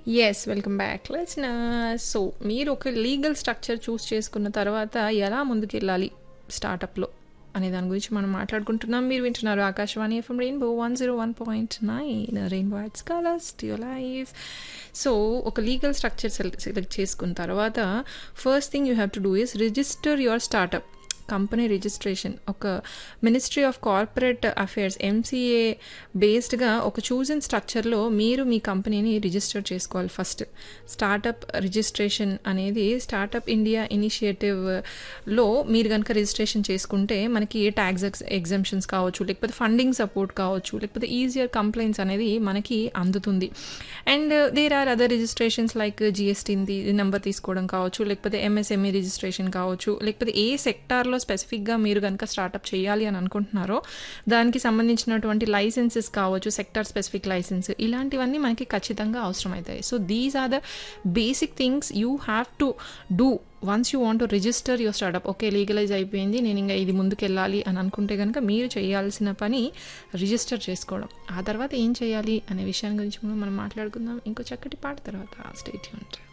Yes. Welcome back. Listeners. So, మీరు ఒక legal structure చూస్ చేసుకున్న తర్వాత ఎలా ముందుకెళ్ళాలి స్టార్టప్‌లో అనే దాని గురించి మనం మాట్లాడుకుంటున్నాం. మీరు వింటున్నారు Akashvani FM Rainbow 101.9 Rainbow adds colours to your life. So, ఒక లీగల్ స్ట్రక్చర్ సెల్ సెలెక్ట్ చేసుకున్న తర్వాత first thing you have to do is register your startup. Company registration ఒక ministry of corporate affairs MCA బేస్డ్‌గా ఒక చూజన్ స్ట్రక్చర్‌లో మీరు మీ కంపెనీని రిజిస్టర్ చేసుకోవాలి ఫస్ట్. స్టార్టప్ రిజిస్ట్రేషన్ అనేది స్టార్టప్ ఇండియా ఇనిషియేటివ్‌లో మీరు గనుక రిజిస్ట్రేషన్ చేసుకుంటే మనకి టాక్స్ ఎక్స్ ఎగ్జంప్షన్స్ కావచ్చు, లేకపోతే ఫండింగ్ సపోర్ట్ కావచ్చు, లేకపోతే ఈజియర్ కంప్లెయింట్స్ అనేది మనకి అందుతుంది. And there are other registrations like జీఎస్టీది నంబర్ తీసుకోవడం కావచ్చు, లేకపోతే ఎంఎస్ఎంఈ రిజిస్ట్రేషన్ కావచ్చు, లేకపోతే ఏ సెక్టార్‌లో స్పెసిఫిక్‌గా మీరు గనుక స్టార్టప్ చేయాలి అని అనుకుంటున్నారో దానికి సంబంధించినటువంటి లైసెన్సెస్ కావచ్చు, సెక్టార్ స్పెసిఫిక్ లైసెన్స్ ఇలాంటివన్నీ మనకి ఖచ్చితంగా అవసరమైతాయి. So, these are the basic things you have to do once you want to register your startup. Okay. Legalise అయిపోయింది. నేను ఇంగ ఇది ముందుకెళ్ళాలి అని అనుకుంటే గనుక మీరు చేయాల్సిన పని రిజిస్టర్ చేసుకోవడం. ఆ తర్వాత ఏం చేయాలి అనే విషయాన్ని గురించి మనం మాట్లాడుకుందాం. ఇంకో చక్కటి పాట తర్వాత స్టే ట్యూన్డ్.